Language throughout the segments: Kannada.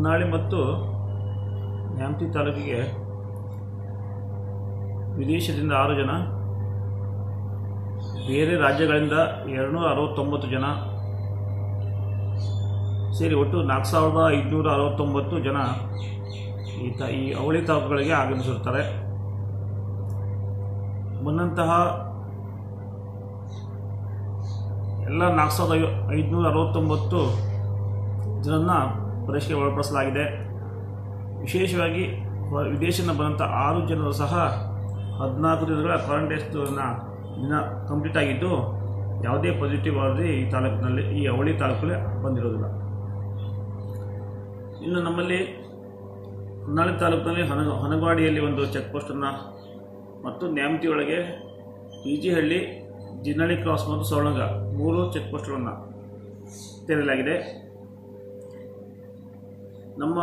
ಹೊನ್ನಾಳಿ ಮತ್ತು ನ್ಯಾಮತಿ ತಾಲೂಕಿಗೆ ವಿದೇಶದಿಂದ ಆರು ಜನ ಬೇರೆ ರಾಜ್ಯಗಳಿಂದ ಎರಡುನೂರ ಅರವತ್ತೊಂಬತ್ತು ಜನ ಸೇರಿ ಒಟ್ಟು ನಾಲ್ಕು ಸಾವಿರದ ಐದುನೂರ ಅರವತ್ತೊಂಬತ್ತು ಜನ ಈ ತ ಈ ಅವಳಿ ತಾಲೂಕುಗಳಿಗೆ ಆಗಮಿಸಿರ್ತಾರೆ ಬಂದಂತಹ ಎಲ್ಲ ನಾಲ್ಕು ಸಾವಿರದ ಐ ಐದುನೂರ ಅರವತ್ತೊಂಬತ್ತು ಜನರನ್ನ ಪರೀಕ್ಷೆಗೆ ಒಳಪಡಿಸಲಾಗಿದೆ ವಿಶೇಷವಾಗಿ ಹೊ- ವಿದೇಶದಿಂದ ಬಂದಂಥ ಆರು ಜನರು ಸಹ ಹದಿನಾಲ್ಕು ದಿನಗಳ ಕ್ವಾರಂಟೈನ್ನ ದಿನ ಕಂಪ್ಲೀಟ್ ಆಗಿದ್ದು ಯಾವುದೇ ಪಾಸಿಟಿವ್ ವರದಿ ಈ ತಾಲೂಕಿನಲ್ಲಿ ಈ ಅವಳಿ ತಾಲೂಕಲ್ಲಿ ಬಂದಿರೋದಿಲ್ಲ ಇನ್ನು ನಮ್ಮಲ್ಲಿ ಹೊನ್ನಾಳಿ ತಾಲೂಕಿನಲ್ಲಿ ಹನ ಹನಗವಾಡಿಯಲ್ಲಿ ಒಂದು ಚೆಕ್ ಪೋಸ್ಟನ್ನು ಮತ್ತು ನ್ಯಾಮತಿ ಒಳಗೆ ಈಜಿಹಳ್ಳಿ ಜಿನ್ನಳ್ಳಿ ಕ್ರಾಸ್ ಮತ್ತು ಸವಳಂಗ ಮೂರು ಚೆಕ್ ಪೋಸ್ಟ್ಗಳನ್ನು ತೆರೆಯಲಾಗಿದೆ ನಮ್ಮ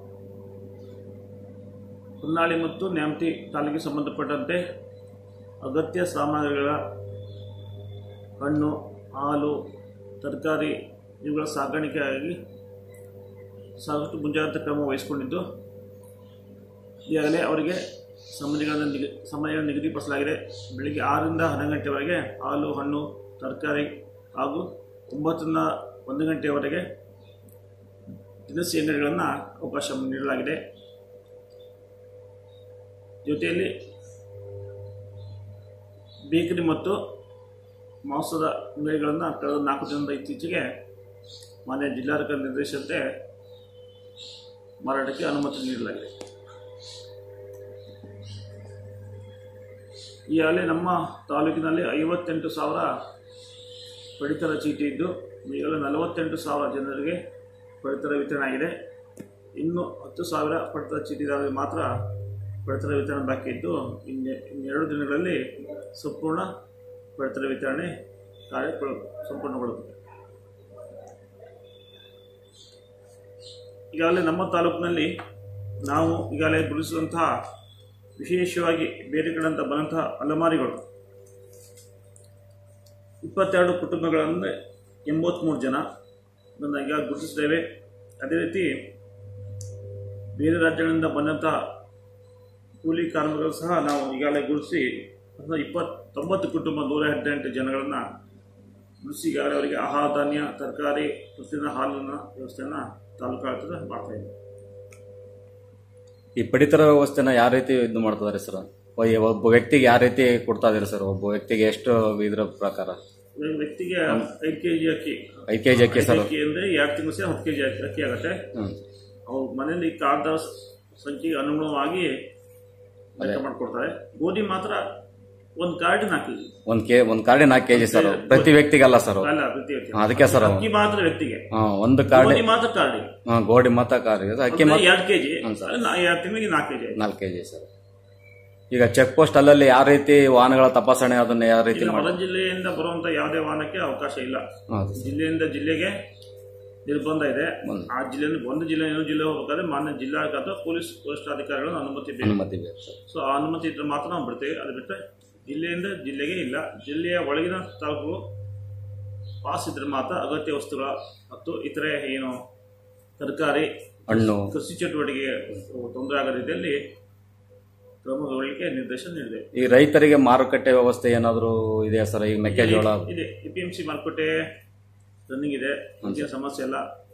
ಹೊನ್ನಾಳಿ ಮತ್ತು ನ್ಯಾಮತಿ ತಾಲೂಕಿಗೆ ಸಂಬಂಧಪಟ್ಟಂತೆ ಅಗತ್ಯ ಸಾಮಗ್ರಿಗಳ ಹಣ್ಣು ಹಾಲು ತರಕಾರಿ ಇವುಗಳ ಸಾಗಾಣಿಕೆಯಾಗಿ ಸಾಕಷ್ಟು ಮುಂಜಾಗ್ರತಾ ಕ್ರಮ ವಹಿಸಿಕೊಂಡಿದ್ದು ಈಗಾಗಲೇ ಅವರಿಗೆ ಸಮಯಗಳನ್ನು ನಿಗ ಸಮಯಗಳನ್ನು ನಿಗದಿಪಡಿಸಲಾಗಿದೆ ಬೆಳಿಗ್ಗೆ ಆರರಿಂದ ಹನ್ನೊಂದು ಗಂಟೆವರೆಗೆ ಹಾಲು ಹಣ್ಣು ತರಕಾರಿ ಹಾಗೂ ಒಂಬತ್ತರಿಂದ ಒಂದು ಗಂಟೆಯವರೆಗೆ ದಿನಸಿ ಅಂಗಡಿಗಳನ್ನು ಅವಕಾಶ ನೀಡಲಾಗಿದೆ ಜೊತೆಯಲ್ಲಿ ಬೇಕರಿ ಮತ್ತು ಮಾಂಸದ ಅಂಗಡಿಗಳನ್ನು ಕಳೆದ ನಾಲ್ಕು ದಿನದ ಇತ್ತೀಚೆಗೆ ಮಾನ್ಯ ಜಿಲ್ಲಾಧಿಕಾರಿ ನಿರ್ದೇಶನತೆ ಮಾರಾಟಕ್ಕೆ ಅನುಮತಿ ನೀಡಲಾಗಿದೆ ಈಗಾಗಲೇ ನಮ್ಮ ತಾಲೂಕಿನಲ್ಲಿ ಐವತ್ತೆಂಟು ಸಾವಿರ ಪಡಿತರ ಚೀಟಿ ಇದ್ದು ಈಗಾಗಲೇ ನಲವತ್ತೆಂಟು ಸಾವಿರ ಜನರಿಗೆ ಪಡಿತರ ವಿತರಣೆ ಆಗಿದೆ ಇನ್ನು ಹತ್ತು ಸಾವಿರ ಪಡಿತರ ಚೀಟಿದಾರರಿಗೆ ಮಾತ್ರ ಪಡಿತರ ವಿತರಣೆ ಬಾಕಿ ಇದ್ದು ಇನ್ನು ಇನ್ನೆರಡು ದಿನಗಳಲ್ಲಿ ಸಂಪೂರ್ಣ ಪಡಿತರ ವಿತರಣೆ ಕಾರ್ಯ ಸಂಪೂರ್ಣಗೊಳ್ಳುತ್ತದೆ ಈಗಾಗಲೇ ನಮ್ಮ ತಾಲೂಕಿನಲ್ಲಿ ನಾವು ಈಗಾಗಲೇ ಗುರುತಿಸಿದಂತಹ ವಿಶೇಷವಾಗಿ ಬೇರೆ ಕಡೆಯಿಂದ ಬಂದಂತಹ ಅಲಮಾರಿಗಳು ಇಪ್ಪತ್ತೆರಡು ಕುಟುಂಬಗಳನ್ನು ಎಂಬತ್ತ್ಮೂರು ಜನ ಇದನ್ನು ಈಗ ಗುರುತಿಸಿದ್ದೇವೆ ಅದೇ ರೀತಿ ಬೇರೆ ರಾಜ್ಯಗಳಿಂದ ಬಂದಂತಹ ಕೂಲಿ ಕಾರ್ಮಿಕರು ಸಹ ನಾವು ಈಗಾಗಲೇ ಗುರುತಿಸಿ ಒಂದು ಇಪ್ಪತ್ತೊಂಬತ್ತು ಕುಟುಂಬ ನೂರ ಹದಿನೆಂಟು ಜನಗಳನ್ನು ಗುರುತಿಸಿ ಈಗಾಗಲೇ ಅವರಿಗೆ ಆಹಾರ ಧಾನ್ಯ ತರಕಾರಿ ಪ್ರತಿದಿನ ಹಾಲಿನ ವ್ಯವಸ್ಥೆಯನ್ನು ತಾಲೂಕು ಆಡಳಿತ ಮಾಡ್ತಾ ಇದೆ ಈ ಪಡಿತರ ವ್ಯವಸ್ಥೆನ ಯಾವ ರೀತಿ ಇದು ಮಾಡ್ತಿದ್ದಾರೆ ಸರ್ ಒಬ್ಬ ವ್ಯಕ್ತಿಗೆ ಯಾವ ರೀತಿ ಕೊಡ್ತಾ ಇದ್ದಾರೆ ಸರ್ ಒಬ್ಬ ವ್ಯಕ್ತಿಗೆ ಎಷ್ಟು ಇದ್ರ ಪ್ರಕಾರ ಇವಾಗ ವ್ಯಕ್ತಿಗೆ ಐದು ಕೆ ಜಿ ಅಕ್ಕಿ ಐದು ಕೆಜಿ ಅಕ್ಕಿ ಸರ್ ಅಕ್ಕಿ ಅಂದರೆ ಎರಡು ತಿಂಗಳು ಸೇರಿ ಹತ್ತು ಕೆ ಜಿ ಅಕ್ಕಿ ಆಗುತ್ತೆ ಹ್ಮ್ ಅವ್ರ ಮನೆಯಲ್ಲಿ ಕಾರ್ಡ್ ಸಂಖ್ಯೆಗೆ ಅನುಗುಣವಾಗಿ ಲೆಕ್ಕ ಮಾಡಿಕೊಡ್ತಾರೆ ಗೋಧಿ ಮಾತ್ರ ಒಂದು ಕಾರ್ಡ್ ನಾಲ್ಕು ಕೆಜಿ ಒಂದ್ ಕೆ ಒಂದ್ ಕಾರ್ಡಿ ನಾಲ್ಕು ಕೆಜಿ ಸರ್ ಪ್ರತಿ ವ್ಯಕ್ತಿಗಲ್ಲ ಸರ್ ಅಲ್ಲ ಪ್ರತಿ ವ್ಯಕ್ತಿ ಅದಕ್ಕೆ ಸರ್ ಅಕ್ಕಿ ಮಾತ್ರ ವ್ಯಕ್ತಿಗೆ ಹಾ ಒಂದು ಕಾರ್ಡಿ ಗೋಧಿ ಮಾತ್ರ ಕಾರ್ಡಿಗೆ ಹಾ ಗೋಡಿ ಮತ್ತ ಕಾರ್ಡಿ ಅಕ್ಕಿ ಮತ್ತ ಎರಡು ಕೆಜಿ ಹ್ಮ್ ಸರ್. ಎರಡು ತಿಂಗಳಿಗೆ ನಾಲ್ಕು ಕೆಜಿ ಆಯ್ತು ನಾಲ್ಕು ಕೆಜಿ ಸರ್ ಈಗ ಚೆಕ್ ಪೋಸ್ಟ್ ಅಲ್ಲಲ್ಲಿ ಯಾವ ರೀತಿ ವಾಹನಗಳ ತಪಾಸಣೆ ಅದನ್ನ ಯಾವ ರೀತಿ ಈಗ ಹೊರ ಮಾಡಿ ಜಿಲ್ಲೆಯಿಂದ ಬರುವಂತ ಯಾವುದೇ ವಾಹನಕ್ಕೆ ಅವಕಾಶ ಇಲ್ಲ ಹೌದು ಸರ್. ಜಿಲ್ಲೆಯಿಂದ ಜಿಲ್ಲೆಗೆ ನಿರ್ಬಂಧ ಇದೆ ಒಂದು ಆ ಜಿಲ್ಲೆಯಿಂದ ಒಂದು ಜಿಲ್ಲೆ ಇನ್ನೊಂದು ಜಿಲ್ಲೆ ಹೋಗ್ಬೇಕಾದ್ರೆ ಮಾನ್ಯ ಜಿಲ್ಲಾಡಳಿತ ಅಥವಾ ಪೊಲೀಸ್ ವರಿಷ್ಠಾಧಿಕಾರಿಗಳ ಅನುಮತಿ ಬೇಕು ಅನುಮತಿ ಬೇಕು ಸರ್ ಸೊ ಆ ಅನುಮತಿ ಇದ್ರೆ ಮಾತ್ರ ನಾವು ಬಿಡ್ತೇವೆ ಅದು ಬಿಟ್ಟರೆ ಜಿಲ್ಲೆಯಿಂದ ಜಿಲ್ಲೆಗೆ ಇಲ್ಲ ಜಿಲ್ಲೆಯ ಒಳಗಿನ ತಾಲೂಕು ಪಾಸ್ ಇದ್ರೆ ಮಾತ್ರ ಅಗತ್ಯ ವಸ್ತುಗಳ ಮತ್ತು ಇತರೆ ಏನು ತರಕಾರಿ ಹಣ್ಣು ಕೃಷಿ ಚಟುವಟಿಕೆಗೆ ತೊಂದರೆ ಆಗದ ರೀತಿಯಲ್ಲಿ ಕ್ರಮ ಕೈಗೊಳ್ಳಲಿಕ್ಕೆ ನಿರ್ದೇಶನ ನೀಡಿದೆ ಈ ರೈತರಿಗೆ ಮಾರುಕಟ್ಟೆ ವ್ಯವಸ್ಥೆ ಏನಾದರೂ ಇದೆಯಾ ಸರ್ ಈಗ ಮೆಕ್ಕೆಜೋಳ ಇದೆ ಎ ಪಿ ಎಂ ಸಿ ಮಾರುಕಟ್ಟೆ ರನ್ನಿಂಗ್ ಇದೆ ಏನು ಸಮಸ್ಯೆ ಇಲ್ಲ